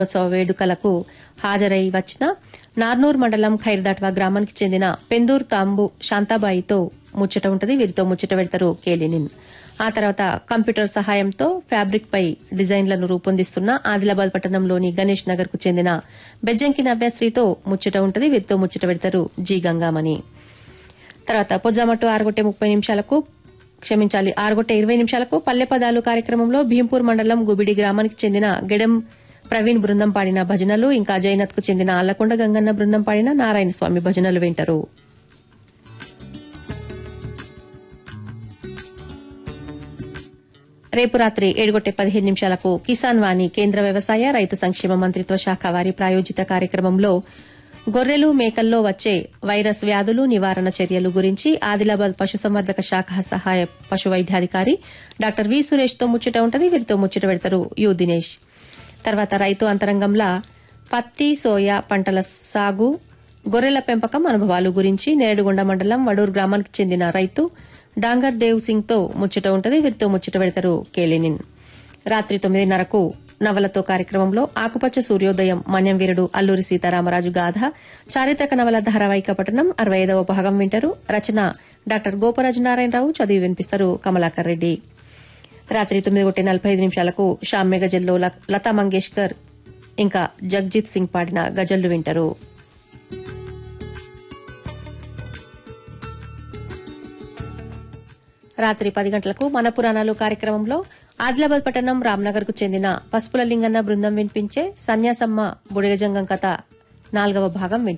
ఉత్సవ వేడుకలకు హాజరై వచ్చిన నార్నూర్ మండలం ఖైర్దాట్వా గ్రామానికి చెందిన పెందూర్ తాంబు శాంతాబాయితో ముచ్చట ఉంటది వీరితో ముచ్చట పెడతారు కేలినిన్ ఆ తర్వాత కంప్యూటర్ సహాయంతో ఫ్యాబ్రిక్ పై డిజైన్లను రూపొందిస్తున్న ఆదిలాబాద్ పట్టణంలోని గణేష్ నగర్ కు చెందిన బెజ్జంకి నవ్యశ్రీతో ముచ్చట ఉంటది వీరితో ముచ్చట పెడతారు జి గంగామణి తర్వాత పొజ్జామట్టు ఆరుగొట్టే ముప్పై నిమిషాలకు క్షమించాలి ఆరుగొట్టే ఇరవై నిమిషాలకు పల్లె పదాలు కార్యక్రమంలో భీంపూర్ మండలం గుబిడి గ్రామానికి చెందిన గెడెం ప్రవీణ్ బృందం పాడిన భజనలు ఇంకా జైనత్ కు చెందిన ఆళ్లకొండ గంగన్న బృందం పాడిన నారాయణ స్వామి భజనలు వింటారు రేపు రాత్రి ఏడుగొట్టే పదిహేను నిమిషాలకు కిసాన్ వాణి కేంద్ర వ్యవసాయ రైతు సంక్షేమ మంత్రిత్వ శాఖ వారి ప్రాయోజిత కార్యక్రమంలో గొర్రెలు మేకల్లో వచ్చే వైరస్ వ్యాధులు నివారణ చర్యలు గురించి ఆదిలాబాద్ పశుసంవర్ధక శాఖ సహాయ పశు వైద్యాధికారి డాక్టర్ వి సురేష్ తో ముచ్చట ఉంటది వీరితో ముచ్చట పెడతారు యు దినేష్ తర్వాత రైతు అంతరంగంలా పత్తి సోయా పంటల సాగు గొర్రెల పెంపకం అనుభవాలు గురించి నేడుగొండ మండలం వడూరు గ్రామానికి చెందిన రైతు డాంగర్ దేవ్ సింగ్ తో ముచ్చట ఉంటది వీరితో ముచ్చట పెడతారు కేలినిన్ రాత్రి తొమ్మిదిన్నరకు నవలతో కార్యక్రమంలో ఆకుపచ్చ సూర్యోదయం మన్యం వీరుడు అల్లూరి సీతారామరాజు గాథ చారిత్రక నవల ధారావాహిక పఠనం అరవై ఐదవ భాగం వింటారు రచన డాక్టర్ గోపరాజు నారాయణరావు చదివి వినిపిస్తారు కమలాకర్ రెడ్డి రాత్రి తొమ్మిది ఒకటి నలభై ఐదు నిమిషాలకు షామ్య గజల్లో ల- లతా మంగేష్కర్ ఇంకా జగ్జీత్ సింగ్ పాడిన గజల్లు వింటారు రాత్రి పది గంటలకు మన పురాణాలు కార్యక్రమంలో ఆదిలాబాద్ పట్టణం రామ్నగర్ కు చెందిన పసుపుల లింగన్న బృందం వినిపించే సన్యాసమ్మ బుడిగజంగం కథ నాలుగవ భాగం వింటారు